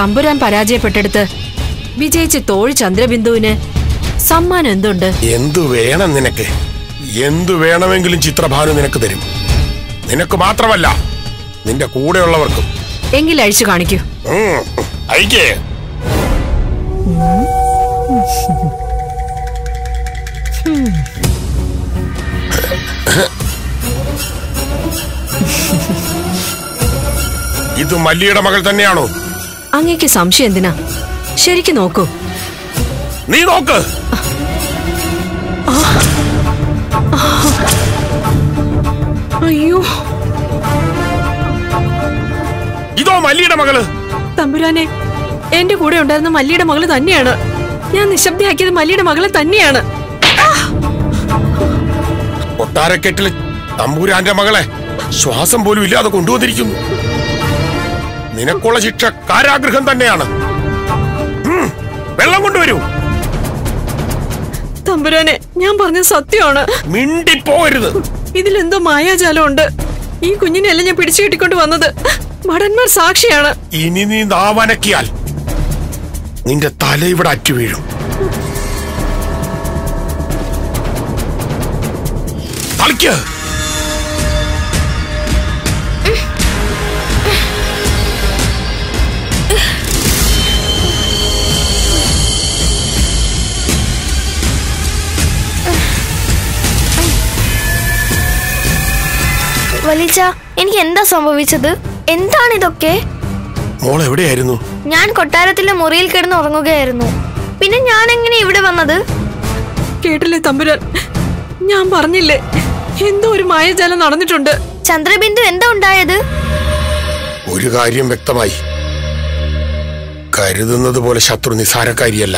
തമ്പുരാൻ പരാജയപ്പെട്ടെടുത്ത് വിജയിച്ച് തോഴി ചന്ദ്രബിന്ദുവിന് സമ്മാനം എന്തുണ്ട് എന്തു വേണം നിനക്ക് എന്തു വേണമെങ്കിലും ചിത്രഭാനു നിനക്ക് തരും നിനക്ക് മാത്രമല്ല നിന്റെ കൂടെയുള്ളവർക്കും എങ്കിൽ അഴിച്ചു കാണിക്കൂ ഉം, അയക്കേ ഇത് മല്ലിയുടെ മകൾ തന്നെയാണോ അങ്ങേക്ക് സംശയം എന്തിനാ ശരിക്ക് നോക്കൂ നീ നോക്ക് അയ്യോ ഇതോ മല്ലിയുടെ മകള് തമ്പുരാനെ എന്റെ കൂടെ ഉണ്ടായിരുന്ന മല്ലിയുടെ മകള് തന്നെയാണ് ഞാൻ നിശബ്ദയാക്കിയത് മല്ലിയുടെ മകളെ തന്നെയാണ് കൊട്ടാരക്കെട്ടില് തമ്പൂരാന്റെ മകളെ ശ്വാസം പോലും ഇല്ലാതെ കൊണ്ടുവന്നിരിക്കുന്നു നിനക്കുള്ള ശിക്ഷ കാരാഗൃഹം തന്നെയാണ് ഉം, വെള്ളം കൊണ്ടുവരൂ തമ്പുരാനെ ഞാൻ പറഞ്ഞത് സത്യമാണ് മിണ്ടിപ്പോകരുത് ഇതിലെന്തോ മായാജാലം ഉണ്ട് ഈ കുഞ്ഞിനെയല്ല ഞാൻ പിടിച്ചു കെട്ടിക്കൊണ്ട് വന്നത് ഭടന്മാർ സാക്ഷിയാണ് ഇനി നീ നാവനക്കിയാൽ നിന്റെ തല ഇവിടെ അറ്റു വീഴും തളിക്ക് വലിച്ച എനിക്ക് എന്താ സംഭവിച്ചത് എന്താണ് ഇതൊക്കെ മോൾ എവിടെയായിരുന്നു ഞാൻ കൊട്ടാരത്തിലെ മുറിയിൽ കിടന്ന് ഉറങ്ങുകയായിരുന്നു പിന്നെ ഞാൻ എങ്ങനെ ഇവിടെ വന്നത് കേട്ടില്ലേ തമ്പുരാൻ ഞാൻ പറഞ്ഞില്ലേ എന്തോ ഒരു മായാജാലം നടന്നിട്ടുണ്ട് ചന്ദ്രബിന്ദു എന്താ ഉണ്ടായത് ഒരു കാര്യം വ്യക്തമായി കരുതുന്നത് പോലെ ശത്രു നിസാരക്കാരിയല്ല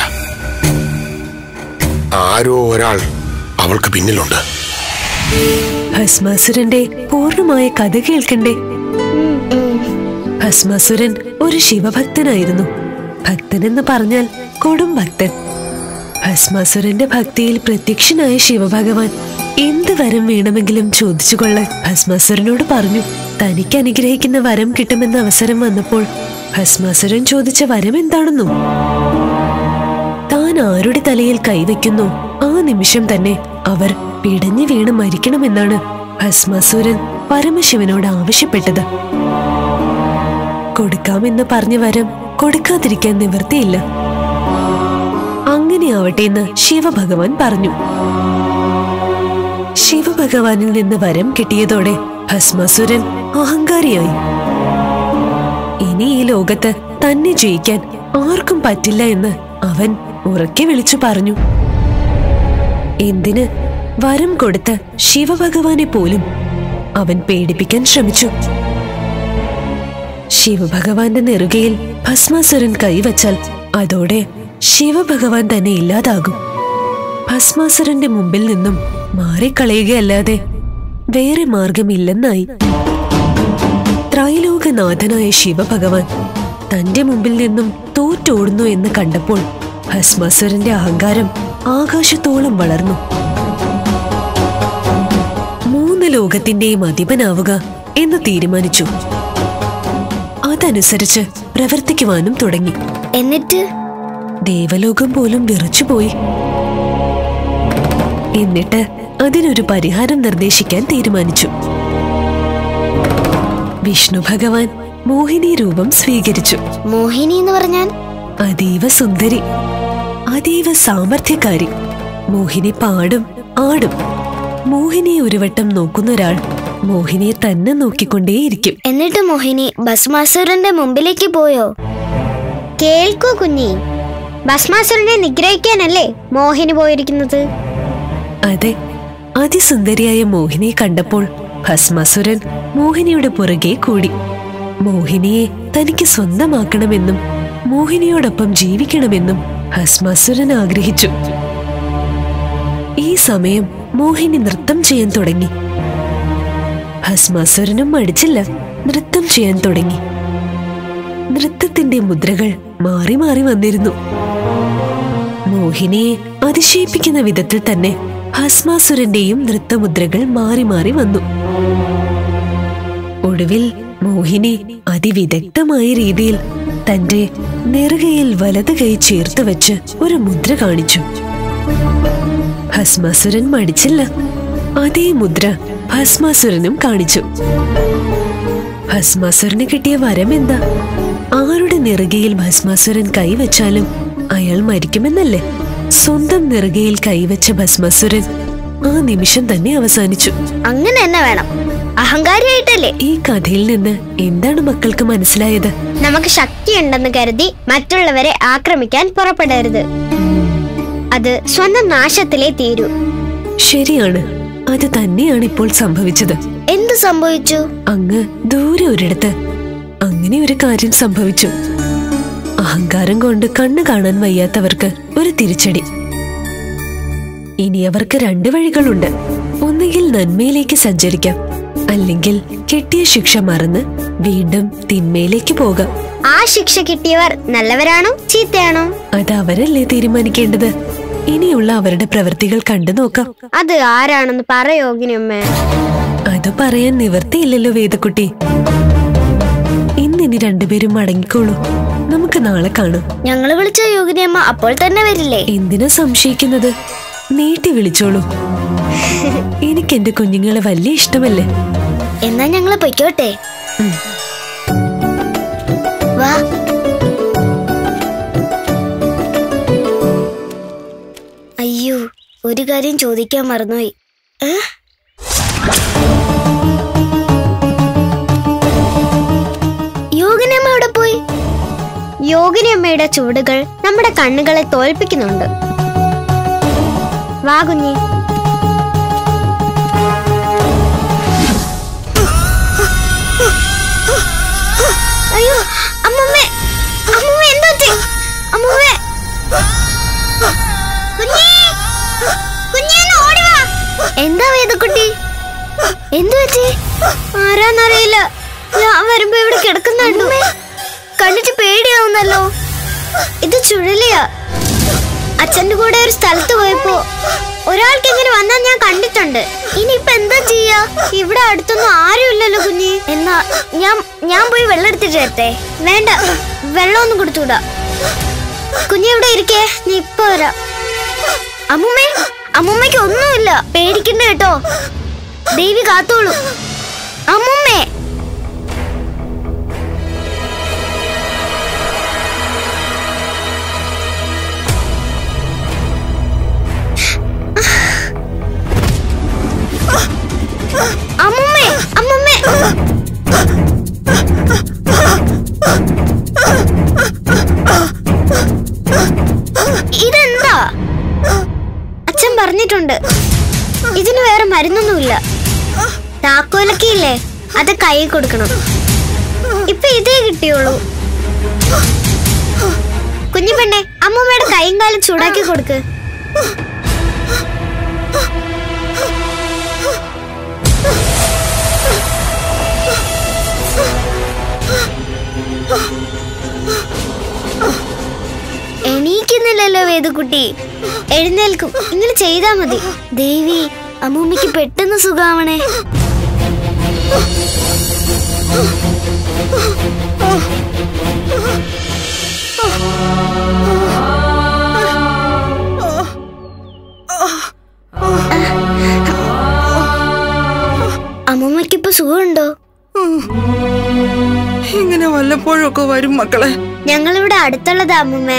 ആരോ ഒരാൾ അവൾക്ക് പിന്നിലുണ്ട് ഭസ്മാസുരന്റെ പൂർണ്ണമായ കഥ കേൾക്കണ്ടേ ഭസ്മാസുരൻ ഒരു ശിവഭക്തനായിരുന്നു ഭക്തനെന്ന് പറഞ്ഞാൽ കൊടും ഭക്തൻ ഭസ്മാസുരന്റെ ഭക്തിയിൽ പ്രത്യക്ഷനായ ശിവഭഗവാൻ എന്ത് വരം വേണമെങ്കിലും ചോദിച്ചുകൊള്ളാൻ ഭസ്മാസുരനോട് പറഞ്ഞു തനിക്ക് അനുഗ്രഹിക്കുന്ന വരം കിട്ടുമെന്ന അവസരം വന്നപ്പോൾ ഭസ്മാസുരൻ ചോദിച്ച വരം എന്താണെന്നോ താൻ ആരുടെ തലയിൽ കൈവയ്ക്കുന്നു ആ നിമിഷം തന്നെ അവർ പിടഞ്ഞു വീണ് മരിക്കണമെന്നാണ് ഭസ്മാസുരൻ പരമശിവനോട് ആവശ്യപ്പെട്ടത് കൊടുക്കാമെന്ന് പറഞ്ഞ വരം കൊടുക്കാതിരിക്കാൻ നിവർത്തിയില്ല അങ്ങനെയാവട്ടെ എന്ന് ശിവഭഗവാൻ പറഞ്ഞു ശിവഭഗവാനിൽ നിന്ന് വരം കിട്ടിയതോടെ ഭസ്മാസുരൻ അഹങ്കാരിയായി ഇനി ഈ ലോകത്ത് തന്നെ ജയിക്കാൻ ആർക്കും പറ്റില്ല എന്ന് അവൻ ഉറക്കെ വിളിച്ചു പറഞ്ഞു എന്തിന് വരം കൊടുത്ത ശിവഭഗവാനെ പോലും അവൻ പേടിപ്പിക്കാൻ ശ്രമിച്ചു ശിവഭഗവാന്റെ നെറുകയിൽ ഭസ്മാസുരൻ കൈവച്ചാൽ അതോടെ ശിവഭഗവാൻ തന്നെ ഇല്ലാതാകും ഭസ്മാസുരന്റെ മുമ്പിൽ നിന്നും മാറിക്കളയുകയല്ലാതെ വേറെ മാർഗമില്ലെന്നായി ത്രൈലോകനാഥനായ ശിവഭഗവാൻ തന്റെ മുമ്പിൽ നിന്നും തോറ്റോടുന്നു എന്ന് കണ്ടപ്പോൾ ഭസ്മാസുരന്റെ അഹങ്കാരം ആകാശത്തോളം വളർന്നു മൂന്ന് ലോകത്തിന്റെയും അധിപനാവുക എന്ന് തീരുമാനിച്ചു അതനുസരിച്ച് പ്രവർത്തിക്കുവാനും തുടങ്ങി എന്നിട്ട് ദേവലോകം പോലും വിറച്ചുപോയി എന്നിട്ട് അതിനൊരു പരിഹാരം നിർദ്ദേശിക്കാൻ തീരുമാനിച്ചു വിഷ്ണു ഭഗവാൻ മോഹിനി രൂപം സ്വീകരിച്ചു മോഹിനി എന്ന് പറഞ്ഞാൽ അതീവ സുന്ദരി അതീവ സാമർഥ്യക്കാരി മോഹിനി പാടും ആടും മോഹിനിയെ ഒരു വട്ടം നോക്കുന്ന ഒരാൾ മോഹിനിയെ തന്നെ നോക്കിക്കൊണ്ടേയിരിക്കും എന്നിട്ട് മോഹിനി ഭസ്മാസുരന്റെ മുമ്പിലേക്ക് പോയോ കേൾക്കൂ കുഞ്ഞി ഭസ്മാസുരനെ നിഗ്രഹിക്കാനല്ലേ മോഹിനി പോയിരിക്കുന്നത് അതെ അതിസുന്ദരിയായ മോഹിനിയെ കണ്ടപ്പോൾ ഭസ്മാസുരൻ മോഹിനിയുടെ പുറകെ കൂടി മോഹിനിയെ തനിക്ക് സ്വന്തമാക്കണമെന്നും മോഹിനിയോടൊപ്പം ജീവിക്കണമെന്നും ഭസ്മാസുരൻ ആഗ്രഹിച്ചു ഈ സമയം മോഹിനി നൃത്തം ചെയ്യാൻ തുടങ്ങി ഭസ്മാസുരനും മടിച്ചില്ല നൃത്തം ചെയ്യാൻ തുടങ്ങി നൃത്തത്തിന്റെ മുദ്രകൾ മാറി മാറി വന്നിരുന്നു മോഹിനിയെ അതിശയിപ്പിക്കുന്ന വിധത്തിൽ തന്നെ ഭസ്മാസുരന്റെയും നൃത്തമുദ്രകൾ മാറി മാറി വന്നു ഒടുവിൽ മോഹിനി അതിവിദഗ്ധമായ രീതിയിൽ തന്റെ നെറുകയിൽ വലത് കൈ ചേർത്ത് വെച്ച് ഒരു മുദ്ര കാണിച്ചു ഭസ്മാസുരൻ മടിച്ചില്ല അതേ മുദ്ര ഭസ്മാസുരനും കാണിച്ചു ഭസ്മാസുരന് കിട്ടിയ വരം എന്താ ആരുടെ നെറുകയിൽ ഭസ്മാസുരൻ കൈവച്ചാലും അയാൾ മരിക്കുമെന്നല്ലേ സ്വന്തം നെറുകയിൽ കൈവച്ച ഭസ്മാസുരൻ ആ നിമിഷം തന്നെ അവസാനിച്ചു അങ്ങനെ തന്നെ വേണം അഹങ്കാരിയായിട്ടല്ലേ ഈ കഥയിൽ നിന്ന് എന്താണ് മക്കൾക്ക് മനസ്സിലായത് നമുക്ക് ശക്തിയുണ്ടെന്ന് കരുതി മറ്റുള്ളവരെ ആക്രമിക്കാൻ പുറപ്പെടരുത് അത് സ്വന്തം നാശത്തിലേ തീരൂ ശരിയാണ് അത് തന്നെയാണ് ഇപ്പോൾ സംഭവിച്ചത് എന്ത് സംഭവിച്ചു അങ്ങ് ദൂരെ ഒരിടത്ത് അങ്ങനെ ഒരു കാര്യം സംഭവിച്ചു അഹങ്കാരം കൊണ്ട് കണ്ണു കാണാൻ വയ്യാത്തവർക്ക് ഒരു തിരിച്ചടി ഇനി അവർക്ക് രണ്ട് വഴികളുണ്ട് ഒന്നുകിൽ നന്മയിലേക്ക് സഞ്ചരിക്കാം അല്ലെങ്കിൽ കിട്ടിയ ശിക്ഷ മറന്ന് വീണ്ടും തിന്മയിലേക്ക് പോകാം ആ ശിക്ഷ കിട്ടിയവർ നല്ലവരാണോ ചീത്തയാണോ അത് അവരല്ലേ തീരുമാനിക്കേണ്ടത് ഇനിയുള്ള അവരുടെ പ്രവൃത്തികൾ കണ്ടു നോക്കാം അത് ആരാണെന്ന് പറയോഗിനിയമ്മേ അത് പറയാൻ നിവർത്തിയില്ലല്ലോ വേദക്കുട്ടി ഇന്നിനി രണ്ടുപേരും മടങ്ങിക്കോളൂ നമുക്ക് നാളെ കാണാം ഞങ്ങള് വിളിച്ച യോഗിനിയമ്മ അപ്പോൾ തന്നെ വരില്ലേ എന്തിനാ സംശയിക്കുന്നത് നീട്ടി വിളിച്ചോളൂ എനിക്ക് എന്റെ കുഞ്ഞുങ്ങളെ വലിയ ഇഷ്ടമല്ലേ എന്നാ ഞങ്ങള് പൊയ്ക്കോട്ടെ ഉം. വാ അയ്യോ ഒരു കാര്യം ചോദിക്കാൻ മറന്നുപോയി ഏ? യോഗിനിയമ്മ എവിടെ പോയി യോഗിനിയമ്മയുടെ ചുവടുകൾ നമ്മുടെ കണ്ണുകളെ തോൽപ്പിക്കുന്നുണ്ട് വാ കുഞ്ഞി അയ്യോ അമ്മമ്മേ അമ്മമ്മ എന്താ പറ്റി? അമ്മമ്മേ കുഞ്ഞേ കുഞ്ഞേ ഒന്ന് ഓടി വാ എന്താ വേദക്കുട്ടി എന്തു പറ്റി ആരാന്നറിയില്ല ഞാൻ വരുമ്പോ ഇവിടെ കിടക്കുന്നുണ്ടോ കണ്ടിട്ട് പേടിയാവുന്നല്ലോ ഇത് ചുഴലിയാ അച്ഛന്റെ കൂടെ ഒരു സ്ഥലത്ത് പോയപ്പോ ഒരാൾക്ക് ഇങ്ങനെ വന്നാൽ ഞാൻ കണ്ടിട്ടുണ്ട് ഇനിയിപ്പൊ എന്താ ചെയ്യാ ഇവിടെ അടുത്തൊന്നും ആരുമില്ലല്ലോ കുഞ്ഞി എന്നാ ഞാൻ ഞാൻ പോയി വെള്ളം എടുത്തിട്ട് വരട്ടെ വേണ്ട വെള്ളമൊന്നും കൊടുത്തുകൂടാ കുഞ്ഞി ഇവിടെ ഇരിക്കേ നീ ഇപ്പൊ വരാം അമ്മുമ്മേ അമ്മുമ്മയ്ക്ക് ഒന്നുമില്ല പേടിക്കണ്ട കേട്ടോ ദേവി കാത്തോളൂ അമ്മുമ്മേ അമ്മുമ്മേ അമ്മുമ്മേ ഇതെന്താ അച്ഛൻ പറഞ്ഞിട്ടുണ്ട് ഇതിന് വേറെ മരുന്നൊന്നുമില്ല താക്കോലൊക്കെയില്ലേ അത് കൈ കൊടുക്കണം ഇപ്പൊ ഇതേ കിട്ടിയുള്ളൂ കുഞ്ഞു പെണ്ണെ അമ്മമ്മയുടെ കൈയും കാലും ചൂടാക്കി കൊടുക്ക് എണീക്കുന്നില്ലല്ലോ വേദുക്കുട്ടി എഴുന്നേൽക്കും ഇങ്ങനെ ചെയ്താ മതി ദേവി അമ്മൂമ്മയ്ക്ക് പെട്ടെന്ന് സുഖാവണേ അമ്മൂമ്മയ്ക്ക് ഇപ്പൊ സുഖമുണ്ടോ ഇങ്ങനെ വല്ലപ്പോഴൊക്കെ വരും മക്കളെ ഞങ്ങളിവിടെ അടുത്തുള്ളതാ അമ്മൂമ്മേ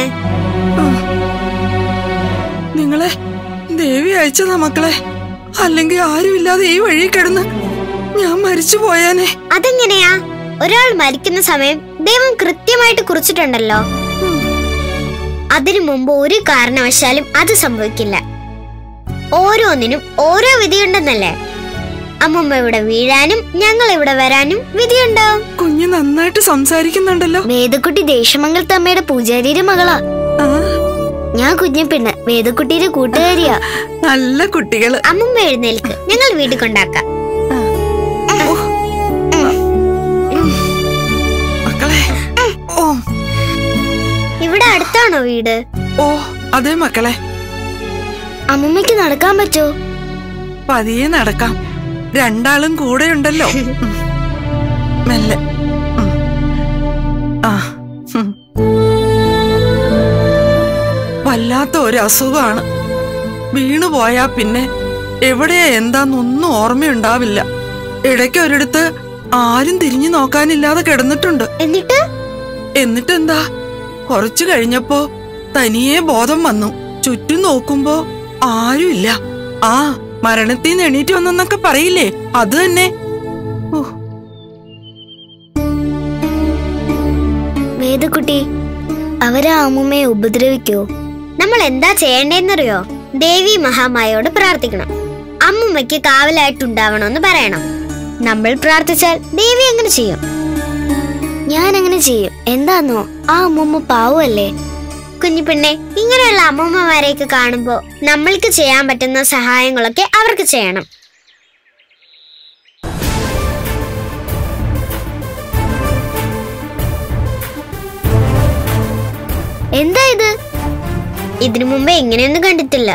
നിങ്ങളെ ദേവി അയച്ചതാ മക്കളെ അല്ലെങ്കിൽ ആരുമില്ലാതെ ഈ വഴി കിടന്ന് ഞാൻ മരിച്ചു പോയാനെ അതെങ്ങനെയാ ഒരാൾ മരിക്കുന്ന സമയം ദൈവം കൃത്യമായിട്ട് കുറിച്ചിട്ടുണ്ടല്ലോ അതിനു മുമ്പ് ഒരു കാരണവശാലും അത് സംഭവിക്കില്ല ഓരോന്നിനും ഓരോ വിധിയുണ്ടെന്നല്ലേ അമ്മമ്മ ഇവിടെ വീഴാനും ഞങ്ങൾ ഇവിടെ വരാനും വിധിയുണ്ടാവും കുഞ്ഞ് നന്നായിട്ട് സംസാരിക്കുന്നുണ്ടല്ലോ വേദക്കുട്ടി ദേശമംഗലത്തമ്മയുടെ പൂജാരിയുടെ മകളാ ആ, ഞാൻ കുഞ്ഞപ്പെണ്ണ് വേദക്കുട്ടിയുടെ കൂട്ടുകാരിയാ നല്ല കുട്ടികള് അമ്മമ്മ എഴുന്നേൽക്ക് ഞങ്ങൾ വീട്ടിൽ കൊണ്ടാക്കാം മക്കളെ ഓ ഇവിടെ അടുത്താണോ വീട് ഓ അതെ മക്കളെ അമ്മമ്മയ്ക്ക് നടക്കാൻ പറ്റോ പതിയെ നടക്കാം രണ്ടാളും കൂടെയുണ്ടല്ലോ ഉം. മെല്ലെ ഉം. ആ ഉം. വല്ലാത്ത ഒരു അസുഖമാണ് വീണു പോയാ പിന്നെ എവിടെയാ എന്താന്നൊന്നും ഓർമ്മയുണ്ടാവില്ല ഇടയ്ക്ക് ഒരിടത്ത് ആരും തിരിഞ്ഞു നോക്കാനില്ലാതെ കിടന്നിട്ടുണ്ട് എന്നിട്ട് എന്നിട്ടെന്താ കുറച്ചു കഴിഞ്ഞപ്പോ തനിയെ ബോധം വന്നു ചുറ്റും നോക്കുമ്പോ ആരുമില്ല ആ മരണത്തിൽ നിന്ന് എണീറ്റ് വന്നെന്നൊക്കെ പറയില്ലേ അത് തന്നെ ഓ വേദക്കുട്ടി അവരാ അമ്മുമ്മയെ ഉപദ്രവിക്കോ നമ്മൾ എന്താ ചെയ്യേണ്ടതെന്നറിയോ ദേവി മഹാമായോട് പ്രാർത്ഥിക്കണം അമ്മുമ്മയ്ക്ക് കാവലായിട്ടുണ്ടാവണമെന്ന് പറയണം നമ്മൾ പ്രാർത്ഥിച്ചാൽ ദേവി അങ്ങനെ ചെയ്യും ഞാൻ അങ്ങനെ ചെയ്യും എന്താന്നോ ആ അമ്മുമ്മ പാവല്ലേ കുഞ്ഞു പെണ്ണെ ഇങ്ങനെയുള്ള അമ്മൂമ്മമാരെയൊക്കെ കാണുമ്പോ നമ്മൾക്ക് ചെയ്യാൻ പറ്റുന്ന സഹായങ്ങളൊക്കെ അവർക്ക് ചെയ്യണം എന്താ ഇത് ഇതിനു മുമ്പേ ഇങ്ങനെയൊന്നും കണ്ടിട്ടില്ല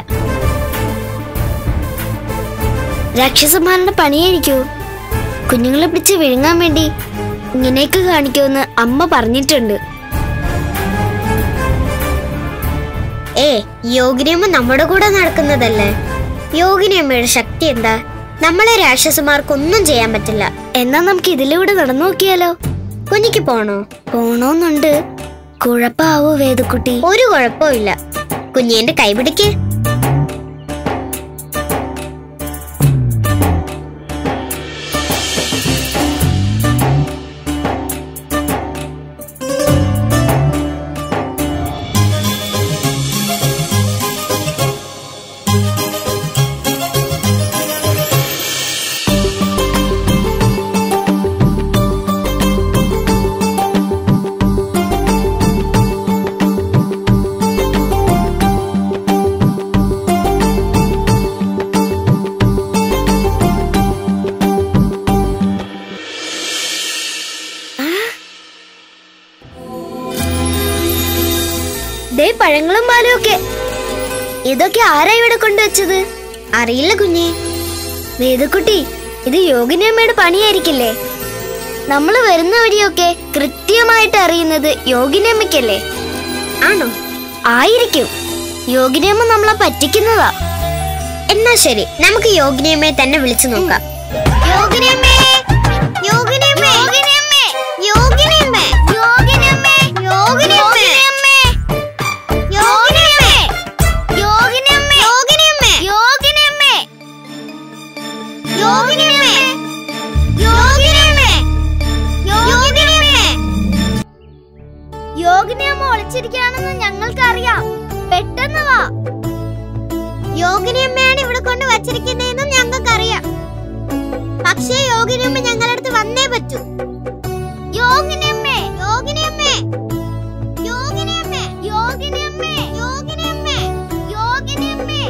രാക്ഷസന്മാരുടെ പണിയായിരിക്കൂ കുഞ്ഞുങ്ങളെ പിടിച്ച് വിഴുങ്ങാൻ വേണ്ടി ഇങ്ങനെയൊക്കെ കാണിക്കുമെന്ന് അമ്മ പറഞ്ഞിട്ടുണ്ട് ഏ യോഗിനിയമ്മ നമ്മുടെ കൂടെ നടക്കുന്നതല്ലേ യോഗിനിയമ്മയുടെ ശക്തി എന്താ നമ്മളെ രാക്ഷസന്മാർക്കൊന്നും ചെയ്യാൻ പറ്റില്ല എന്നാ നമുക്ക് ഇതിലൂടെ നടന്നു നോക്കിയാലോ കുഞ്ഞിക്ക് പോണോ പോണോന്നുണ്ട് കുഴപ്പാവോ വേദക്കുട്ടി ഒരു കുഴപ്പമില്ല കുഞ്ഞിന്റെ കൈ പിടിക്ക് ദേ പഴങ്ങളും പാലും ഒക്കെ ഇതൊക്കെ ആരാ ഇവിടെ കൊണ്ടുവച്ചത് അറിയില്ല കുഞ്ഞെ വേദക്കുട്ടി ഇത് യോഗിനിയമ്മയുടെ പണിയായിരിക്കില്ലേ നമ്മൾ വരുന്ന വഴിയൊക്കെ കൃത്യമായിട്ട് അറിയുന്നത് യോഗിനിയമ്മയ്ക്കല്ലേ ആണോ ആയിരിക്കും യോഗിനിയമ്മ നമ്മളെ പറ്റിക്കുന്നതാ എന്നാ ശരി നമുക്ക് യോഗിനിയമ്മയെ തന്നെ വിളിച്ചു നോക്കാം യോഗിനിയമ്മേ യോഗിനിയമ്മേ യോഗിനിയമ്മേ യോഗിനിയമ്മേ യോഗിനിയമ്മേ യോഗിനിയമ്മേ യോഗിനിയമ്മേ യോഗിനിയമ്മേ യോഗിനിയമ്മേ യോഗിനിയമ്മേ യോഗിനിയമ്മേ യോഗിനിയമ്മേ യോഗിനിയമ്മേ യോഗിനിയമ്മ ഒളിച്ചിരിക്കുകയാണെന്ന് ഞങ്ങൾക്കറിയാം പെട്ടെന്ന് വാ യോഗിനിയമ്മയാണ് ഇവിടെ കൊണ്ട് വച്ചിരിക്കുന്നതെന്നും ഞങ്ങൾക്കറിയാം പക്ഷേ യോഗിനിയമ്മ ഞങ്ങളുടെ അടുത്ത് വന്നേ പറ്റൂ യോഗിനിയമ്മേ യോഗിനിയമ്മേ യോഗിനിയമ്മേ യോഗിനിയമ്മേ യോഗിനിയമ്മേ യോഗിനിയമ്മേ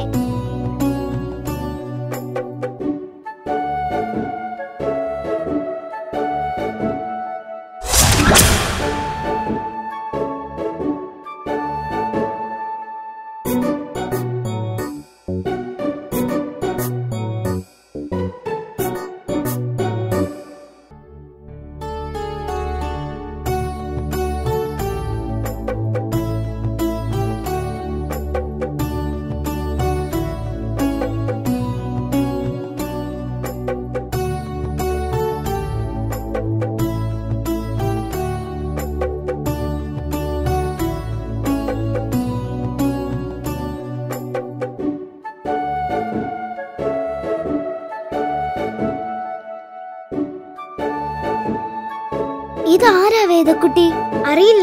ഇതാരാ വേദക്കുട്ടി അറിയില്ല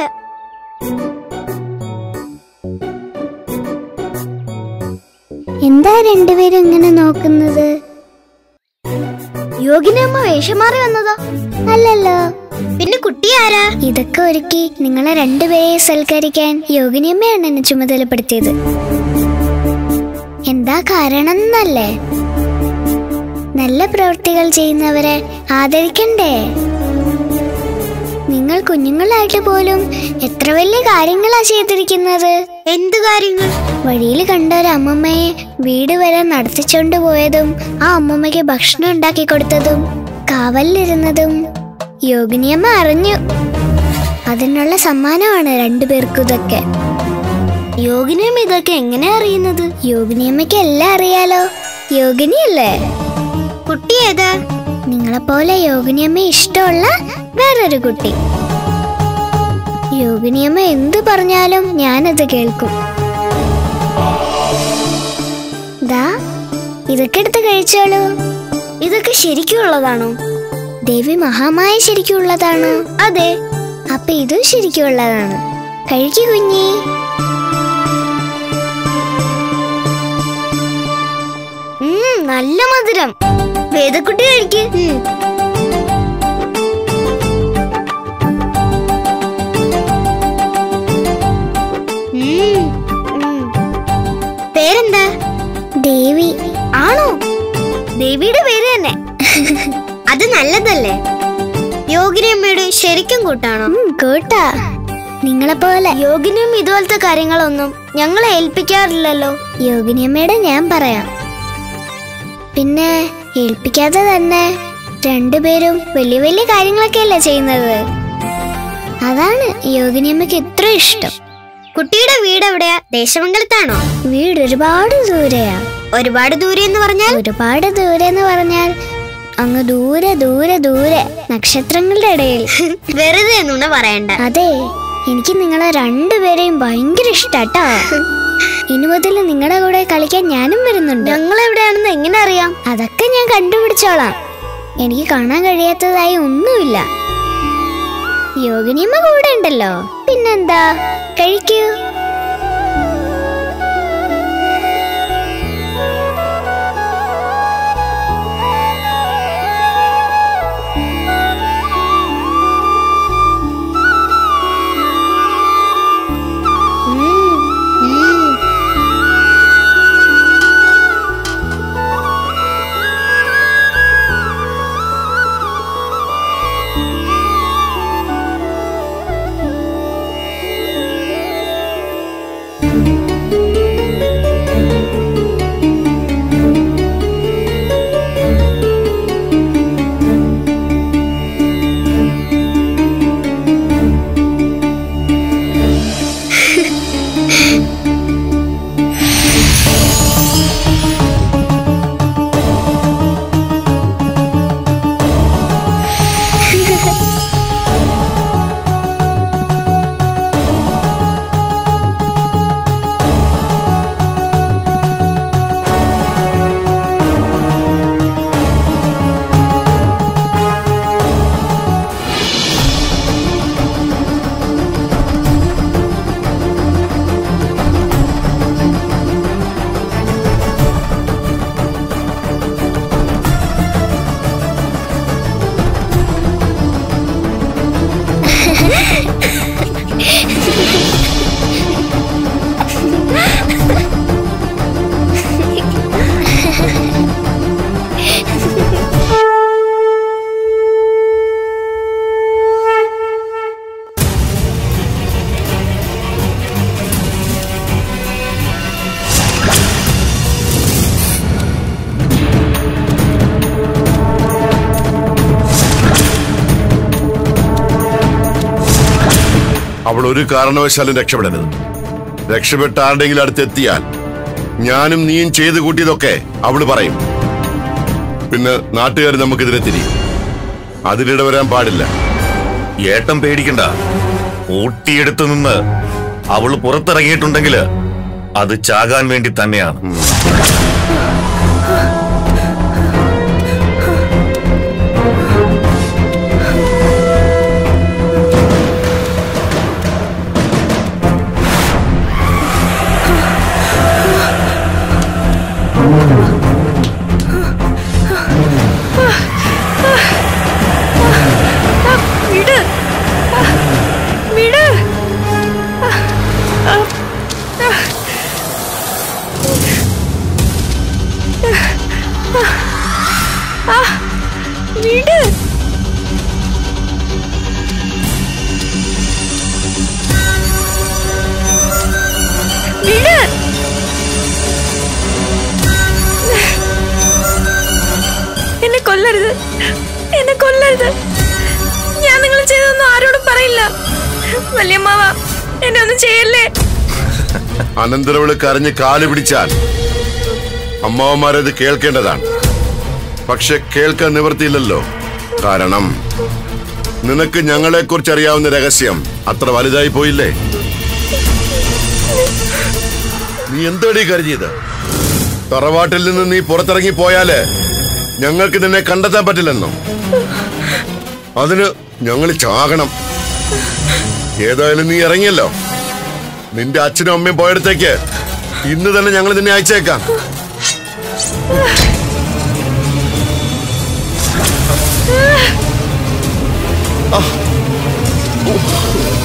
എന്താ രണ്ടുപേരും ഇങ്ങനെ നോക്കുന്നത് യോഗിനമ്മ വേഷം മാറി വന്നതാ അല്ലല്ലോ പിന്നെ കുട്ടി ആരാ ഇതൊക്കെ ഒരുക്കി നിങ്ങളെ രണ്ടുപേരെ സൽക്കരിക്കാൻ യോഗിനിയമ്മയാണ് എന്നെ ചുമതലപ്പെടുത്തിയത് എന്താ കാരണം എന്നല്ലേ നല്ല പ്രവൃത്തികൾ ചെയ്യുന്നവരെ ആദരിക്കണ്ടേ നിങ്ങൾ കുഞ്ഞുങ്ങളായിട്ട് പോലും എത്ര വലിയ കാര്യങ്ങളാ ചെയ്തിരിക്കുന്നത് എന്ത് കാര്യങ്ങൾ വഴിയിൽ കണ്ട ഒരു അമ്മമ്മയെ വീട് വരെ നടത്തിച്ചോണ്ട് പോയതും ആ അമ്മമ്മയ്ക്ക് ഭക്ഷണം ഉണ്ടാക്കി കൊടുത്തതും കാവലിരുന്നതും യോഗിനിയമ്മ അറിഞ്ഞു അതിനുള്ള സമ്മാനമാണ് രണ്ടുപേർക്കും ഇതൊക്കെ യോഗിനിയമ്മ ഇതൊക്കെ എങ്ങനെ അറിയുന്നത് യോഗിനിയമ്മയ്ക്ക് എല്ലാം അറിയാലോ യോഗിനിയല്ലേ കുട്ടി ഏതാ നിങ്ങളെപ്പോലെ യോഗിനിയമ്മ ഇഷ്ടമുള്ള വേറൊരു കുട്ടി യോഗിനിയമ്മ എന്ത് പറഞ്ഞാലും ഞാനത് കേൾക്കും ദാ ഇതൊക്കെ എടുത്ത് കഴിച്ചോളൂ ഇതൊക്കെ ശരിക്കും ഉള്ളതാണോ ദേവി മഹാമായ ശരിക്കും ഉള്ളതാണോ അതെ അപ്പൊ ഇതും ശരിക്കും ഉള്ളതാണ് കഴിക്കു കുഞ്ഞി ഉം, നല്ല മധുരം വേദക്കുട്ടി കഴിക്ക് ഉം, ഉം. പേരെന്താ ദേവി ആണോ ദേവിയുടെ പേര് തന്നെ അത് നല്ലതല്ലേ യോഗിനിയമ്മയുടെ ശരിക്കും കൂട്ടാണോ കൂട്ടാ നിങ്ങളെപ്പോലെ യോഗിനിയും ഇതുപോലത്തെ കാര്യങ്ങളൊന്നും ഞങ്ങളെ ഏൽപ്പിക്കാറില്ലല്ലോ യോഗിനിയമ്മയുടെ ഞാൻ പറയാം പിന്നെ ഏൽപ്പിക്കാതെ തന്നെ രണ്ടുപേരും വലിയ വലിയ കാര്യങ്ങളൊക്കെ അല്ലേ ചെയ്യുന്നത് അതാണ് യോഗിനിയമ്മയ്ക്ക് ഇത്ര ഇഷ്ടം കുട്ടിയുടെ വീട് എവിടെയാ ദേശമംഗലത്താണോ വീട് ഒരുപാട് ദൂരെയാ ഒരുപാട് ദൂരെ എന്ന് പറഞ്ഞാൽ ഒരുപാട് ദൂരെ എന്ന് പറഞ്ഞാൽ അങ്ങ് ദൂരെ ദൂരെ ദൂരെ നക്ഷത്രങ്ങളുടെ ഇടയിൽ വെറുതെ നുണ പറയണ്ട അതെ എനിക്ക് നിങ്ങളെ രണ്ടുപേരെയും ഭയങ്കര ഇഷ്ടാട്ടോ ഇനി മുതൽ നിങ്ങളുടെ കൂടെ കളിക്കാൻ ഞാനും വരുന്നുണ്ട് ഞങ്ങൾ എവിടെയാണെന്ന് എങ്ങനെ അറിയാം അതൊക്കെ ഞാൻ കണ്ടുപിടിച്ചോളാം എനിക്ക് കാണാൻ കഴിയാത്തതായി ഒന്നുമില്ല യോഗിനിയമ്മ കൂടെ ഉണ്ടല്ലോ പിന്നെന്താ കഴിക്കൂ ഉം, ഉം. അവൾ ഒരു കാരണവശാലും രക്ഷപ്പെടരുത് രക്ഷപ്പെട്ട ആരുടെങ്കിലും അടുത്തെത്തിയാൽ ഞാനും നീയും ചെയ്തു കൂട്ടിയതൊക്കെ അവള് പറയും പിന്നെ നാട്ടുകാർ നമുക്കെതിരെ തിരിയും അതിലിട വരാൻ പാടില്ല ഏട്ടൻ പേടിക്കണ്ട ഊട്ടിയെടുത്തു നിന്ന് അവള് പുറത്തിറങ്ങിയിട്ടുണ്ടെങ്കിൽ അത് ചാകാൻ വേണ്ടി തന്നെയാണ് വിട് വിട് വിട് വിട് എന്നെ കൊല്ലരുത് എന്നെ കൊല്ലരുത് ഞാൻ നിങ്ങൾ ചെയ്തൊന്നും ആരോടും പറയില്ല വല്യമ്മാവ എന്നെ ഒന്നും ചെയ്യല്ലേ അനന്തരവള് കരഞ്ഞ് കാല് പിടിച്ചാൽ അമ്മാവന്മാരത് കേൾക്കേണ്ടതാണ് പക്ഷെ കേൾക്കാൻ നിവർത്തിയില്ലല്ലോ കാരണം നിനക്ക് ഞങ്ങളെക്കുറിച്ച് അറിയാവുന്ന രഹസ്യം അത്ര വലുതായി പോയില്ലേ നീ എന്തോടി കരുതിയത് തറവാട്ടിൽ നിന്ന് നീ പുറത്തിറങ്ങി പോയാല് ഞങ്ങൾക്ക് നിന്നെ കണ്ടെത്താൻ പറ്റില്ലെന്നോ അതിന് ഞങ്ങൾ ചാകണം ഏതായാലും നീ ഇറങ്ങിയല്ലോ നിന്റെ അച്ഛനും അമ്മയും പോയടത്തേക്ക് ഇന്ന് തന്നെ ഞങ്ങൾ നിന്നെ അയച്ചേക്കാം ആ. ഓ.